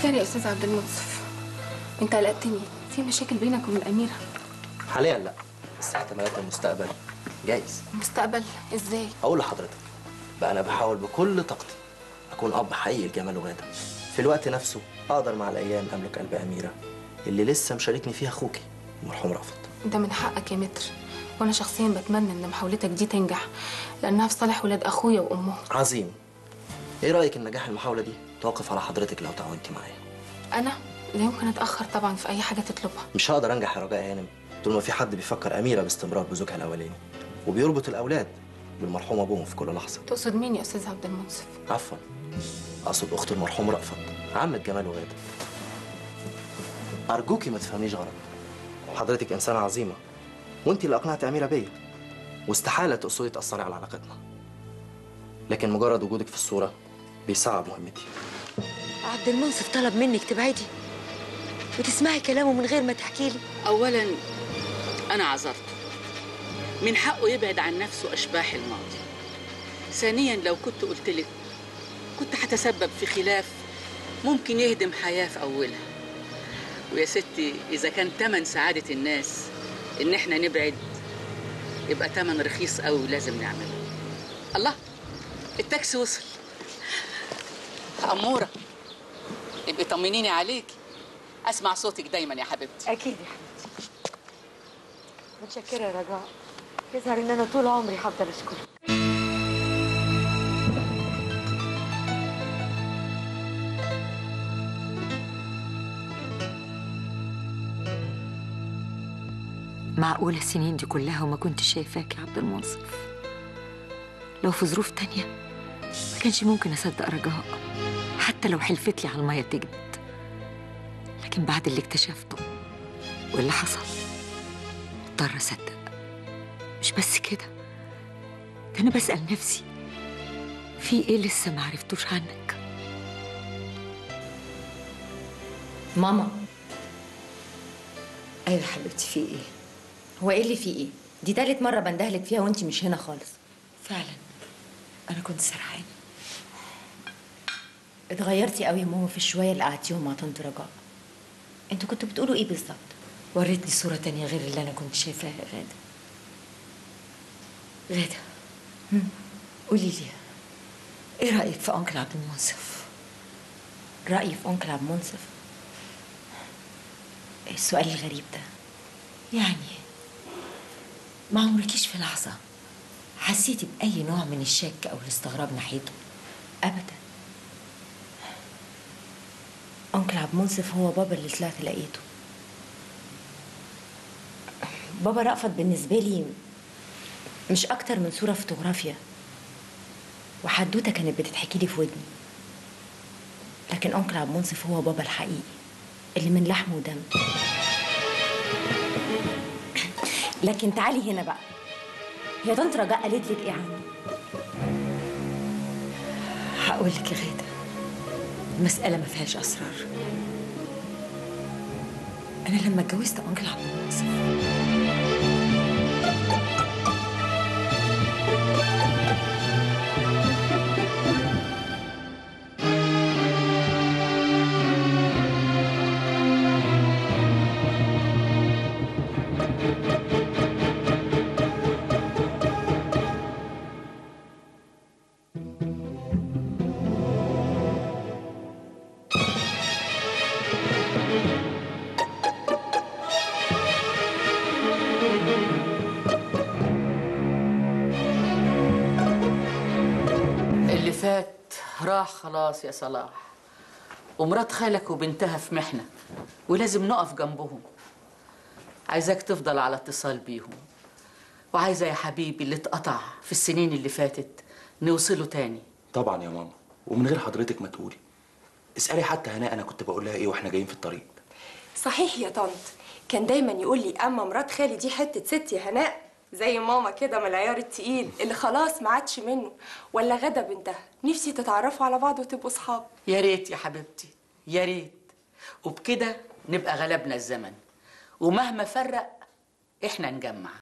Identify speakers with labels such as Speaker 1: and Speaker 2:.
Speaker 1: خير يا استاذ عبد المنصف انت قلقتني في مشاكل بينك وبين الاميره
Speaker 2: حاليا لا بس احتمالات المستقبل جايز
Speaker 1: مستقبل ازاي
Speaker 2: اقول لحضرتك بقى انا بحاول بكل طاقتي اكون اب حقيقي لجمال وغاده في الوقت نفسه اقدر مع الايام املك قلب اميره اللي لسه مشاركني فيها اخوكي المرحوم رافض
Speaker 1: انت من حقك يا متر وانا شخصيا بتمنى ان محاولتك دي تنجح لانها في صالح ولاد اخويا وامهم
Speaker 2: عظيم ايه رايك ان نجاح المحاوله دي توقف على حضرتك لو تعاونتي معايا
Speaker 1: انا لا يمكن اتاخر طبعا في اي حاجه تطلبها
Speaker 2: مش هقدر انجح يا رجاء هانم طول ما في حد بيفكر اميره باستمرار بزوجها الاولاني وبيربط الاولاد بالمرحوم ابوهم في كل لحظه
Speaker 1: تقصد مين يا استاذ عبد المنصف
Speaker 2: عفوا اقصد اخت المرحوم رأفت عمة جمال وغاده ارجوكي ما تفهمنيش غلط حضرتك انسانه عظيمه وانت اللي اقنعتي اميره بيا واستحاله تقصدي تاثري على علاقتنا لكن مجرد وجودك في الصوره بيصعب مهمتي
Speaker 3: عبد المنصف طلب منك تبعدي وتسمعي كلامه من غير ما تحكي لي
Speaker 4: أولا أنا عذرته من حقه يبعد عن نفسه أشباح الماضي ثانيا لو كنت قلت لك كنت هتسبب في خلاف ممكن يهدم حياة في أولها ويا ستي إذا كان تمن سعادة الناس إن إحنا نبعد يبقى تمن رخيص قوي ولازم نعمله الله التاكسي وصل أمورة ابقي طمنيني عليكي أسمع صوتك دايما يا حبيبتي
Speaker 3: اكيد يا حبيبتي متشكره يا رجاء يظهر ان انا طول عمري هفضل اشكرك معقولة السنين دي كلها وما كنت شايفاك يا عبد المنصف لو في ظروف تانية ما كانش ممكن أصدق رجاء حتى لو حلفت لي على المية تجمد لكن بعد اللي اكتشفته واللي حصل اضطر أصدق مش بس كده ده أنا بسأل نفسي في إيه لسه ما عرفتوش عنك
Speaker 5: ماما
Speaker 3: أيوة حبيبتي في إيه
Speaker 5: هو ايه اللي فيه ايه دي تالت مره بندهلك فيها وانت مش هنا خالص
Speaker 3: فعلا أنا كنت سرحانة
Speaker 5: اتغيرتي قوي يا ماما في الشويه اللي قعدتيهم مع طنط رجاء انتوا كنتوا بتقولوا ايه بالظبط
Speaker 3: وريتني صورة تانية غير اللي أنا كنت شايفاها يا غادة غادة قولي لي إيه رأيك في أنكل عبد المنصف؟
Speaker 5: رايي في انكل عبد المنصف إيه السؤال الغريب ده
Speaker 3: يعني ما عمركيش في لحظة حسيتي بأي نوع من الشك أو الاستغراب ناحيته؟
Speaker 5: ابدا انكل عبد المنصف هو بابا اللي طلعت لقيته بابا رأفت بالنسبه لي مش اكتر من صوره فوتوغرافيا وحدوته كانت بتتحكي لي في ودني لكن انكل عبد المنصف هو بابا الحقيقي اللي من لحم ودم لكن تعالي هنا بقى هي طنط رجاء قالت لك ايه عني
Speaker 3: هقول لك يا غادة المسألة ما فيهاش أسرار أنا لما اتجوزت أنكل عبد المنصف
Speaker 4: اللي فات راح خلاص يا صلاح ومرات خالك وبنتها في محنة ولازم نقف جنبهم عايزاك تفضل على اتصال بيهم وعايزة يا حبيبي اللي اتقطع في السنين اللي فاتت نوصله تاني
Speaker 6: طبعا يا ماما ومن غير حضرتك ما تقولي اسألي حتى هناء أنا كنت بقول لها إيه وإحنا جايين في الطريق
Speaker 7: صحيح يا طنط كان دايما يقول لي اما مرات خالي دي حته ست يا هناء زي ماما كده من العيار التقيل اللي خلاص ما عادش منه ولا غدا بنتها نفسي تتعرفوا على بعض وتبقوا صحاب
Speaker 4: يا ريت يا حبيبتي يا ريت وبكده نبقى غلبنا الزمن ومهما فرق احنا نجمع